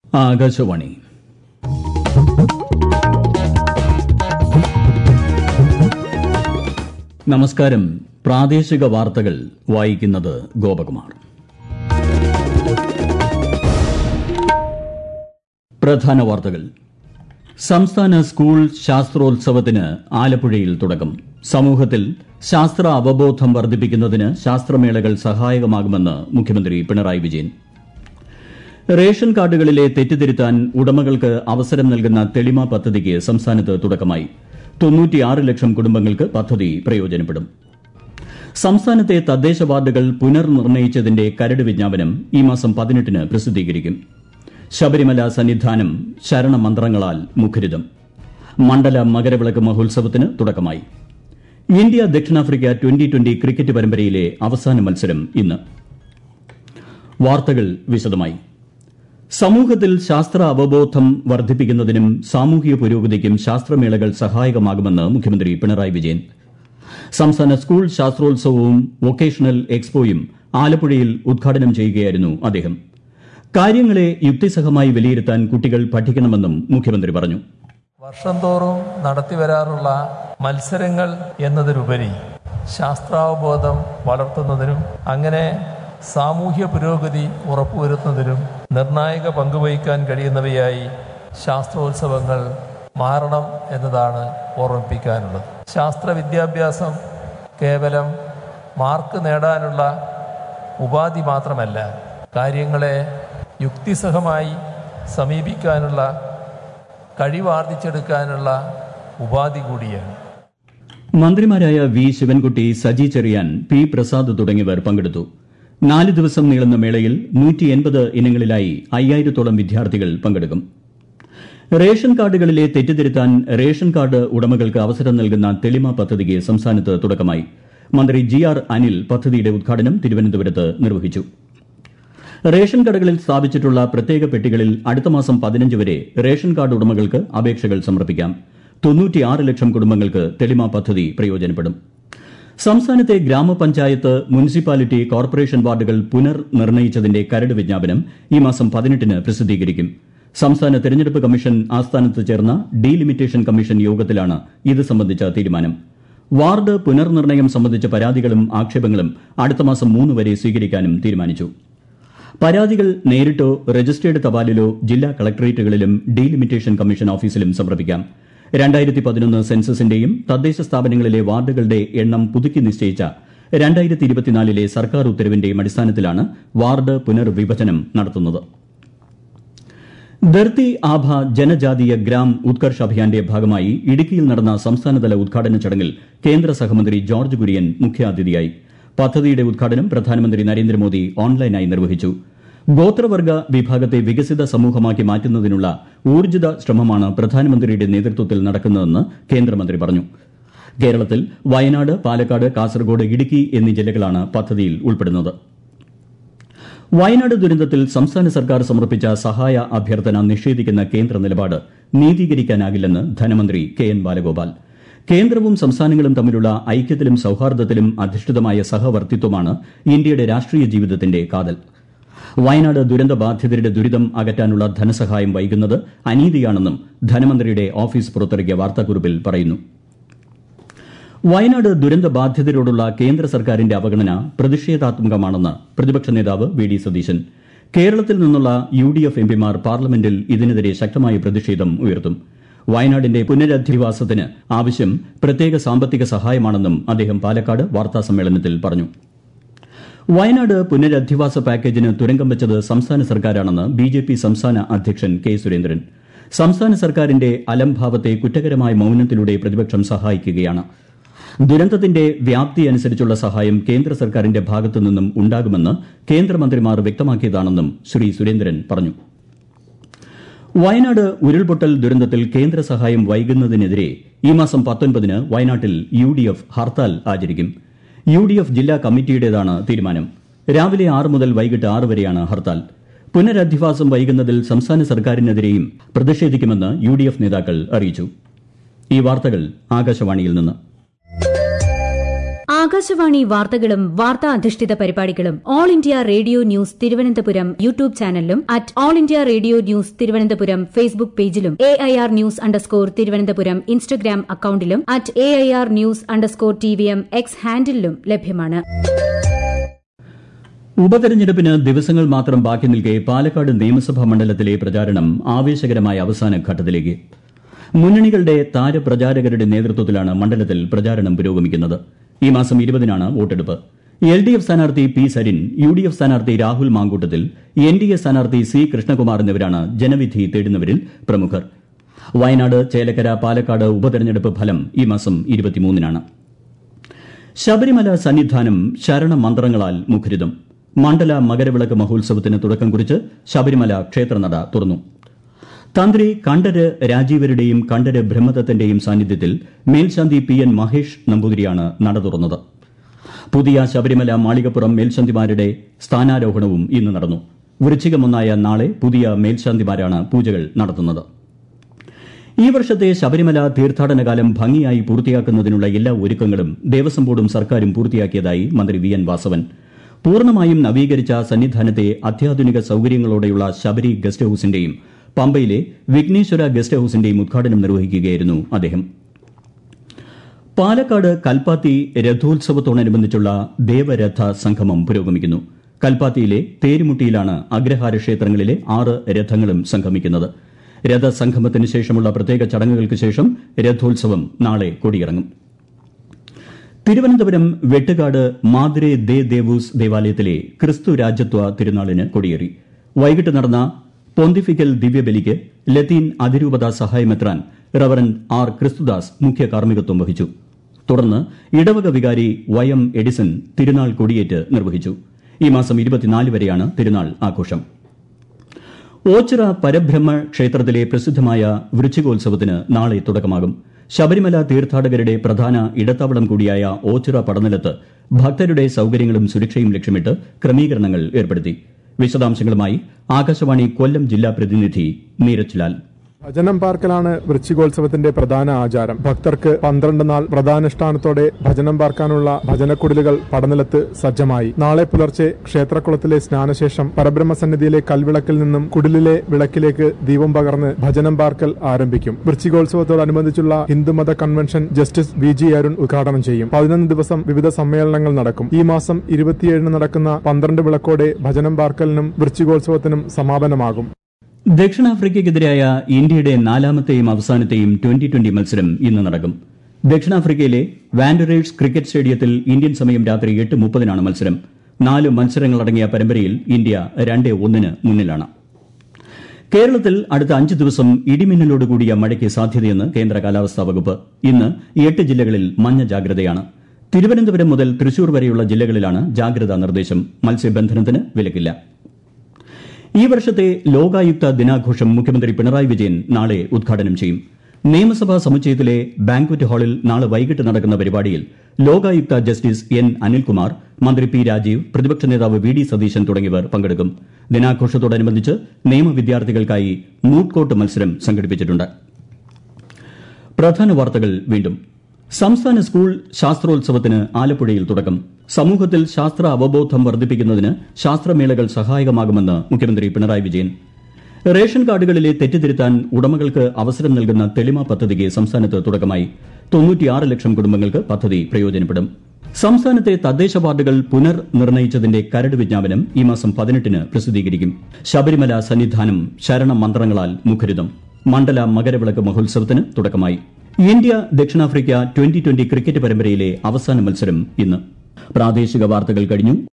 ആകാശവാണി നമസ്കാരം പ്രാദേശിക വാർത്തകൾ വായിക്കുന്നത് ഗോപകുമാർ പ്രധാന വാർത്തകൾ സംസ്ഥാന സ്കൂൾ ശാസ്ത്രോത്സവത്തിന് ആലപ്പുഴയിൽ തുടക്കം സമൂഹത്തിൽ ശാസ്ത്ര അവബോധം വർദ്ധിപ്പിക്കുന്നതിന് ശാസ്ത്രമേളകൾ സഹായകമാകുമെന്ന് മുഖ്യമന്ത്രി പിണറായി വിജയൻ റേഷൻ കാർഡുകളിലെ തെറ്റുതിരുത്താൻ ഉടമകൾക്ക് അവസരം നൽകുന്ന തെളിമ പദ്ധതിക്ക് സംസ്ഥാനത്ത് തുടക്കമായി തൊണ്ണൂറ്റിയാറ് ലക്ഷം കുടുംബങ്ങൾക്ക് പദ്ധതി പ്രയോജനപ്പെടും സംസ്ഥാനത്തെ തദ്ദേശ വാർഡുകൾ പുനർനിർണയിച്ചതിന്റെ കരട് വിജ്ഞാപനം ഈ മാസം പതിനെട്ടിന് പ്രസിദ്ധീകരിക്കും ശബരിമല സന്നിധാനം ശരണമന്ത്രങ്ങളാൽ മുഖരിതം മണ്ഡല മകരവിളക്ക് മഹോത്സവത്തിന് തുടക്കമായി ഇന്ത്യ ദക്ഷിണാഫ്രിക്ക ട്വന്റി ട്വന്റി ക്രിക്കറ്റ് പരമ്പരയിലെ അവസാന മത്സരം ഇന്ന് വാർത്തകൾ വിശദമായി സമൂഹത്തിൽ ശാസ്ത്ര അവബോധം വർദ്ധിപ്പിക്കുന്നതിനും സാമൂഹിക പുരോഗതിക്കും ശാസ്ത്രമേളകൾ സഹായകമാകുമെന്ന് മുഖ്യമന്ത്രി പിണറായി വിജയൻ സംസ്ഥാന സ്കൂൾ ശാസ്ത്രോത്സവവും വൊക്കേഷണൽ എക്സ്പോയും ആലപ്പുഴയിൽ ഉദ്ഘാടനം ചെയ്യുകയായിരുന്നു അദ്ദേഹം കാര്യങ്ങളെ യുക്തിസഹമായി വിലയിരുത്താൻ കുട്ടികൾ പഠിക്കണമെന്നും മുഖ്യമന്ത്രി പറഞ്ഞു വർഷം തോറും നടത്തിവരാറുള്ള മത്സരങ്ങൾ എന്നതിലുപരി ശാസ്ത്രാവബോധം വളർത്തുന്നതിനും അങ്ങനെ സാമൂഹ്യ പുരോഗതി ഉറപ്പുവരുത്തുന്നതിനും നിർണായക പങ്കുവഹിക്കാൻ കഴിയുന്നവയായി ശാസ്ത്രോത്സവങ്ങൾ മാറണം എന്നതാണ് ഓർമ്മിപ്പിക്കാനുള്ളത് ശാസ്ത്ര വിദ്യാഭ്യാസം കേവലം മാർക്ക് നേടാനുള്ള ഉപാധി മാത്രമല്ല കാര്യങ്ങളെ യുക്തിസഹമായി സമീപിക്കാനുള്ള കഴിവാർജിച്ചെടുക്കാനുള്ള ഉപാധി കൂടിയാണ് മന്ത്രിമാരായ വി ശിവൻകുട്ടി സജി ചെറിയാൻ പി പ്രസാദ് തുടങ്ങിയവർ പങ്കെടുത്തു നാല് ദിവസം നീളുന്ന മേളയിൽ നൂറ്റി എൺപത് ഇനങ്ങളിലായി അയ്യായിരത്തോളം വിദ്യാർത്ഥികൾ പങ്കെടുക്കും റേഷൻ കാർഡുകളിലെ തെറ്റുതിരുത്താൻ റേഷൻ കാർഡ് ഉടമകൾക്ക് അവസരം നൽകുന്ന തെളിമ പദ്ധതിക്ക് സംസ്ഥാനത്ത് തുടക്കമായി മന്ത്രി ജി ആർ അനിൽ പദ്ധതിയുടെ ഉദ്ഘാടനം തിരുവനന്തപുരത്ത് നിർവഹിച്ചു റേഷൻ കടകളിൽ സ്ഥാപിച്ചിട്ടുള്ള പ്രത്യേക പെട്ടികളിൽ അടുത്ത മാസം പതിനഞ്ച് വരെ റേഷൻ കാർഡ് ഉടമകൾക്ക് അപേക്ഷകൾ സമർപ്പിക്കാം തൊണ്ണൂറ്റിയാറ് ലക്ഷം കുടുംബങ്ങൾക്ക് തെളിമ പദ്ധതി പ്രയോജനപ്പെടും സംസ്ഥാനത്തെ ഗ്രാമപഞ്ചായത്ത് മുനിസിപ്പാലിറ്റി കോർപ്പറേഷൻ വാർഡുകൾ പുനർനിർണയിച്ചതിന്റെ കരട് വിജ്ഞാപനം ഈ മാസം പതിനെട്ടിന് പ്രസിദ്ധീകരിക്കും സംസ്ഥാന തെരഞ്ഞെടുപ്പ് കമ്മീഷൻ ആസ്ഥാനത്ത് ചേർന്ന ഡീലിമിറ്റേഷൻ കമ്മീഷൻ യോഗത്തിലാണ് ഇത് സംബന്ധിച്ച തീരുമാനം വാർഡ് പുനർനിർണയം സംബന്ധിച്ച പരാതികളും ആക്ഷേപങ്ങളും അടുത്ത മാസം മൂന്ന് വരെ സ്വീകരിക്കാനും തീരുമാനിച്ചു പരാതികൾ നേരിട്ടോ രജിസ്റ്റേർഡ് തപാലിലോ ജില്ലാ കളക്ടറേറ്റുകളിലും ഡീലിമിറ്റേഷൻ കമ്മീഷൻ ഓഫീസിലും സമർപ്പിക്കാം രണ്ടായിരത്തി പതിനൊന്ന് സെൻസസിന്റെയും തദ്ദേശ സ്ഥാപനങ്ങളിലെ വാർഡുകളുടെ എണ്ണം പുതുക്കി നിശ്ചയിച്ച രണ്ടായിരത്തി ഇരുപത്തിനാലിലെ സർക്കാർ ഉത്തരവിന്റെയും അടിസ്ഥാനത്തിലാണ് വാർഡ് പുനർവിഭജനം നടത്തുന്നത് ധർത്തി ആഭ ജനജാതീയ ഗ്രാം ഉത്കർഷ് അഭിയാന്റെ ഭാഗമായി ഇടുക്കിയിൽ നടന്ന സംസ്ഥാനതല ഉദ്ഘാടന ചടങ്ങിൽ കേന്ദ്ര സഹമന്ത്രി ജോർജ് കുര്യൻ മുഖ്യാതിഥിയായി പദ്ധതിയുടെ ഉദ്ഘാടനം പ്രധാനമന്ത്രി നരേന്ദ്രമോദി ഓൺലൈനായി നിർവഹിച്ചു ഗോത്രവർഗ വിഭാഗത്തെ വികസിത സമൂഹമാക്കി മാറ്റുന്നതിനുള്ള ഊർജ്ജിത ശ്രമമാണ് പ്രധാനമന്ത്രിയുടെ നേതൃത്വത്തിൽ നടക്കുന്നതെന്ന് കേന്ദ്രമന്ത്രി പറഞ്ഞു കേരളത്തിൽ വയനാട് പാലക്കാട് കാസർഗോഡ് ഇടുക്കി എന്നീ ജില്ലകളാണ് പദ്ധതിയിൽ ഉൾപ്പെടുന്നത് വയനാട് ദുരന്തത്തിൽ സംസ്ഥാന സർക്കാർ സമർപ്പിച്ച സഹായ അഭ്യർത്ഥന നിഷേധിക്കുന്ന കേന്ദ്ര നിലപാട് നീതീകരിക്കാനാകില്ലെന്ന് ധനമന്ത്രി കെ എൻ ബാലഗോപാൽ കേന്ദ്രവും സംസ്ഥാനങ്ങളും തമ്മിലുള്ള ഐക്യത്തിലും സൌഹാർദ്ദത്തിലും അധിഷ്ഠിതമായ സഹവർത്തിത്വമാണ് ഇന്ത്യയുടെ രാഷ്ട്രീയ ജീവിതത്തിന്റെ കാതൽ വയനാട് ദുരന്ത ബാധിതരുടെ ദുരിതം അകറ്റാനുള്ള ധനസഹായം വൈകുന്നത് അനീതിയാണെന്നും ധനമന്ത്രിയുടെ ഓഫീസ് പുറത്തിറക്കിയ വാർത്താക്കുറിപ്പിൽ പറയുന്നു വയനാട് ദുരന്ത ബാധിതരോടുള്ള കേന്ദ്ര സർക്കാരിന്റെ അവഗണന പ്രതിഷേധാത്മകമാണെന്ന് പ്രതിപക്ഷ നേതാവ് വി ഡി സതീശൻ കേരളത്തിൽ നിന്നുള്ള യു ഡി എഫ് എംപിമാർ പാർലമെന്റിൽ ഇതിനെതിരെ ശക്തമായ പ്രതിഷേധം ഉയർത്തും വയനാടിന്റെ പുനരധിവാസത്തിന് ആവശ്യം പ്രത്യേക സാമ്പത്തിക സഹായമാണെന്നും അദ്ദേഹം പാലക്കാട് വാർത്താസമ്മേളനത്തിൽ പറഞ്ഞു വയനാട് പുനരധിവാസ പാക്കേജിന് തുരങ്കം വെച്ചത് സംസ്ഥാന സർക്കാരാണെന്ന് ബി ജെ പി സംസ്ഥാന അധ്യക്ഷൻ കെ സുരേന്ദ്രൻ സംസ്ഥാന സർക്കാരിന്റെ അലംഭാവത്തെ കുറ്റകരമായ മൌനത്തിലൂടെ പ്രതിപക്ഷം സഹായിക്കുകയാണ് ദുരന്തത്തിന്റെ വ്യാപ്തി അനുസരിച്ചുള്ള സഹായം കേന്ദ്ര സർക്കാരിന്റെ ഭാഗത്തുനിന്നും ഉണ്ടാകുമെന്ന് കേന്ദ്രമന്ത്രിമാർ വ്യക്തമാക്കിയതാണെന്നും ശ്രീ സുരേന്ദ്രൻ പറഞ്ഞു വയനാട് ഉരുൾപൊട്ടൽ ദുരന്തത്തിൽ കേന്ദ്ര സഹായം വൈകുന്നതിനെതിരെ ഈ മാസം പത്തൊൻപതിന് വയനാട്ടിൽ യു ഡി എഫ് ഹർത്താൽ ആചരിക്കും യു ഡി എഫ് ജില്ലാ കമ്മിറ്റിയുടേതാണ് തീരുമാനം രാവിലെ ആറ് മുതൽ വൈകിട്ട് ആറ് വരെയാണ് ഹർത്താൽ പുനരധിവാസം വൈകുന്നതിൽ സംസ്ഥാന സർക്കാരിനെതിരെയും പ്രതിഷേധിക്കുമെന്ന് യു ഡി എഫ് നേതാക്കൾ അറിയിച്ചു ഈ വാർത്തകൾ ആകാശവാണിയിൽ നിന്ന് ആകാശവാണി വാർത്തകളും വാർത്താ അധിഷ്ഠിത പരിപാടികളും All India Radio news Thiruvananthapuram YouTube ചാനലിലും at All India Radio news Thiruvananthapuram Facebook പേജിലും A I R news underscore Thiruvananthapuram Instagram അക്കൌണ്ടിലും at A I R news underscore T V M X ഹാൻഡിലും ലഭ്യമാണ് ഉപതെരഞ്ഞെടുപ്പിന് ദിവസങ്ങൾ മാത്രം ബാക്കി നിൽക്കെ പാലക്കാട് നിയമസഭാ മണ്ഡലത്തിലെ പ്രചാരണം ആവേശകരമായ അവസാന ഘട്ടത്തിലേക്ക് മുന്നണികളുടെ താരപ്രചാരകരുടെ നേതൃത്വത്തിലാണ് മണ്ഡലത്തിൽ പ്രചാരണം പുരോഗമിക്കുന്നത് ഈ മാസം ഇരുപതിനാണ് വോട്ടെടുപ്പ് എൽ ഡി എഫ് സ്ഥാനാർത്ഥി P Sarin U D F സ്ഥാനാർത്ഥി Rahul Mamkootathil N D A സ്ഥാനാർത്ഥി സി കൃഷ്ണകുമാർ എന്നിവരാണ് ജനവിധി തേടുന്നവരിൽ പ്രമുഖർ വയനാട് ചേലക്കര പാലക്കാട് ഉപതെരഞ്ഞെടുപ്പ് ഫലം ഈ മാസം ഇരുപത്തിമൂന്നിനാണ് ശബരിമല സന്നിധാനം ശരണമന്ത്രങ്ങളാൽ മുഖരിതം മണ്ഡല മകരവിളക്ക് മഹോത്സവത്തിന് തുടക്കം കുറിച്ച് ശബരിമല ക്ഷേത്രനട തുറന്നു തന്ത്രി കണ്ഠര് രാജീവരുടെയും കണ്ഠര് ബ്രഹ്മദത്തന്റെയും സാന്നിധ്യത്തിൽ മേൽശാന്തി പി എൻ മഹേഷ് നമ്പൂതിരിയാണ് നട തുറന്നത് പുതിയ ശബരിമല മാളികപ്പുറം മേൽശാന്തിമാരുടെ സ്ഥാനാരോഹണവും ഇന്ന് നടന്നു വൃശ്ചികമൊന്നായ നാളെ പുതിയ മേൽശാന്തിമാരാണ് പൂജകൾ നടത്തുന്നത് ഈ വർഷത്തെ ശബരിമല തീർത്ഥാടന കാലം ഭംഗിയായി പൂർത്തിയാക്കുന്നതിനുള്ള എല്ലാ ഒരുക്കങ്ങളും ദേവസ്വം ബോർഡും സർക്കാരും പൂർത്തിയാക്കിയതായി മന്ത്രി വി എൻ വാസവൻ പൂർണ്ണമായും നവീകരിച്ച സന്നിധാനത്തെ അത്യാധുനിക സൌകര്യങ്ങളോടെയുള്ള ശബരി ഗസ്റ്റ് ഹൌസിന്റെയും പമ്പയിലെ വിഘ്നേശ്വര ഗസ്റ്റ് ഹൌസിന്റെയും ഉദ്ഘാടനം നിർവഹിക്കുകയായിരുന്നു അദ്ദേഹം പാലക്കാട് കൽപ്പാത്തി രഥോത്സവത്തോടനുബന്ധിച്ചുള്ള ദേവരഥ സംഗമം പുരോഗമിക്കുന്നു കൽപ്പാത്തിയിലെ തേരുമുട്ടിയിലാണ് അഗ്രഹാര ക്ഷേത്രങ്ങളിലെ ആറ് രഥങ്ങളും സംഗമിക്കുന്നത് രഥസംഗമത്തിന് ശേഷമുള്ള പ്രത്യേക ചടങ്ങുകൾക്ക് ശേഷം രഥോത്സവം നാളെ കൊടിയിറങ്ങും തിരുവനന്തപുരം വെട്ടുകാട് മാദ്രെ ദേ ദേവൂസ് ദേവാലയത്തിലെ ക്രിസ്തു രാജ്യത്വ തിരുനാളിന് കൊടിയേറി വൈകിട്ട് നടന്ന പൊന്തിഫിക്കൽ ദിവ്യബലിക്ക് ലത്തീൻ അതിരൂപത സഹായമെത്രാൻ റവറൻ ആർ ക്രിസ്തുദാസ് മുഖ്യ കാർമ്മികത്വം വഹിച്ചു തുടർന്ന് ഇടവക വികാരി വൈ എം എഡിസൺ തിരുനാൾ കൊടിയേറ്റ് നിർവഹിച്ചു ഈ മാസം ഇരുപത്തിനാല് വരെയാണ് തിരുനാൾ ആഘോഷം ഓച്ചിറ പരബ്രഹ്മ ക്ഷേത്രത്തിലെ പ്രസിദ്ധമായ വൃശ്ചികോത്സവത്തിന് നാളെ തുടക്കമാകും ശബരിമല തീർത്ഥാടകരുടെ പ്രധാന ഇടത്താവളം കൂടിയായ ഓച്ചിറ പടനിലത്ത് ഭക്തരുടെ സൌകര്യങ്ങളും സുരക്ഷയും ലക്ഷ്യമിട്ട് ക്രമീകരണങ്ങൾ ഏർപ്പെടുത്തി വിശദാംശങ്ങളുമായി ആകാശവാണി കൊല്ലം ജില്ലാ പ്രതിനിധി നീരജ് ലാൽ ഭജനം പാർക്കലാണ് വൃശ്ചികോത്സവത്തിന്റെ പ്രധാന ആചാരം ഭക്തർക്ക് പന്ത്രണ്ട് നാൾ വ്രതാനുഷ്ഠാനത്തോടെ ഭജനം പാർക്കാനുള്ള ഭജനക്കുടിലുകൾ പടനിലത്ത് സജ്ജമായി നാളെ പുലർച്ചെ ക്ഷേത്രക്കുളത്തിലെ സ്നാനശേഷം പരബ്രഹ്മസന്നിധിയിലെ കൽവിളക്കിൽ നിന്നും കുടിലിലെ വിളക്കിലേക്ക് ദീപം പകർന്ന് ഭജനം പാർക്കൽ ആരംഭിക്കും വൃശ്ചികോത്സവത്തോടനുബന്ധിച്ചുള്ള ഹിന്ദുമത convention justice V G Arun ഉദ്ഘാടനം ചെയ്യും പതിനൊന്ന് ദിവസം വിവിധ സമ്മേളനങ്ങൾ നടക്കും ഈ മാസം ഇരുപത്തിയേഴിന് നടക്കുന്ന പന്ത്രണ്ട് വിളക്കോടെ ഭജനം പാർക്കലിനും വൃശ്ചികോത്സവത്തിനും സമാപനമാകും ദക്ഷിണാഫ്രിക്കയ്ക്കെതിരായ ഇന്ത്യയുടെ നാലാമത്തെയും അവസാനത്തെയും ട്വന്റി ട്വന്റി മത്സരം ഇന്ന് നടക്കും ദക്ഷിണാഫ്രിക്കയിലെ വാൻഡറേഴ്സ് ക്രിക്കറ്റ് സ്റ്റേഡിയത്തിൽ ഇന്ത്യൻ സമയം രാത്രി എട്ട് മുപ്പതിനാണ് മത്സരം നാല് മത്സരങ്ങളടങ്ങിയ പരമ്പരയിൽ ഇന്ത്യ രണ്ട് ഒന്നിന് മുന്നിലാണ് കേരളത്തിൽ അടുത്ത അഞ്ച് ദിവസം ഇടിമിന്നലോടുകൂടിയ മഴയ്ക്ക് സാധ്യതയെന്ന് കേന്ദ്ര കാലാവസ്ഥാ വകുപ്പ് ഇന്ന് എട്ട് ജില്ലകളിൽ മഞ്ഞ ജാഗ്രതയാണ് തിരുവനന്തപുരം മുതൽ തൃശൂർ വരെയുള്ള ജില്ലകളിലാണ് ജാഗ്രതാ നിർദ്ദേശം മത്സ്യബന്ധനത്തിന് വിലക്കില്ല ഈ വർഷത്തെ ലോകായുക്ത ദിനാഘോഷം മുഖ്യമന്ത്രി പിണറായി വിജയൻ നാളെ ഉദ്ഘാടനം ചെയ്യും നിയമസഭാ സമുച്ചയത്തിലെ ബാങ്ക്വറ്റ് ഹാളിൽ നാളെ വൈകിട്ട് നടക്കുന്ന പരിപാടിയിൽ ലോകായുക്ത ജസ്റ്റിസ് എൻ അനിൽകുമാർ മന്ത്രി പി രാജീവ് പ്രതിപക്ഷ നേതാവ് വി ഡി സതീശൻ തുടങ്ങിയവർ പങ്കെടുക്കും ദിനാഘോഷത്തോടനുബന്ധിച്ച് നിയമ വിദ്യാർത്ഥികൾക്കായി മൂട്ട് കോർട്ട് മത്സരം സംഘടിപ്പിച്ചിട്ടുണ്ട് പ്രധാന വാർത്തകൾ വീണ്ടും സംസ്ഥാന സ്കൂൾ ശാസ്ത്രോത്സവത്തിന് ആലപ്പുഴയിൽ തുടക്കം സമൂഹത്തിൽ ശാസ്ത്ര അവബോധം വർദ്ധിപ്പിക്കുന്നതിന് ശാസ്ത്രമേളകൾ സഹായകമാകുമെന്ന് മുഖ്യമന്ത്രി പിണറായി വിജയൻ റേഷൻ കാർഡുകളിലെ തെറ്റുതിരുത്താൻ ഉടമകൾക്ക് അവസരം നൽകുന്ന തെളിമ പദ്ധതിക്ക് സംസ്ഥാനത്ത് തുടക്കമായി തൊണ്ണൂറ്റിയാറ് ലക്ഷം കുടുംബങ്ങൾക്ക് പദ്ധതി പ്രയോജനപ്പെടും സംസ്ഥാനത്തെ തദ്ദേശ വാർഡുകൾ പുനർനിർണയിച്ചതിന്റെ കരട് വിജ്ഞാപനം ഈ മാസം പതിനെട്ടിന് പ്രസിദ്ധീകരിക്കും ശബരിമല സന്നിധാനം ശരണമന്ത്രങ്ങളാൽ മുഖരിതം മണ്ഡല മകരവിളക്ക് മഹോത്സവത്തിന് തുടക്കമായി ഇന്ത്യ ദക്ഷിണാഫ്രിക്ക ട്വന്റി ട്വന്റി ക്രിക്കറ്റ് പരമ്പരയിലെ അവസാന മത്സരം ഇന്ന് പ്രാദേശിക വാർത്തകൾ കഴിഞ്ഞു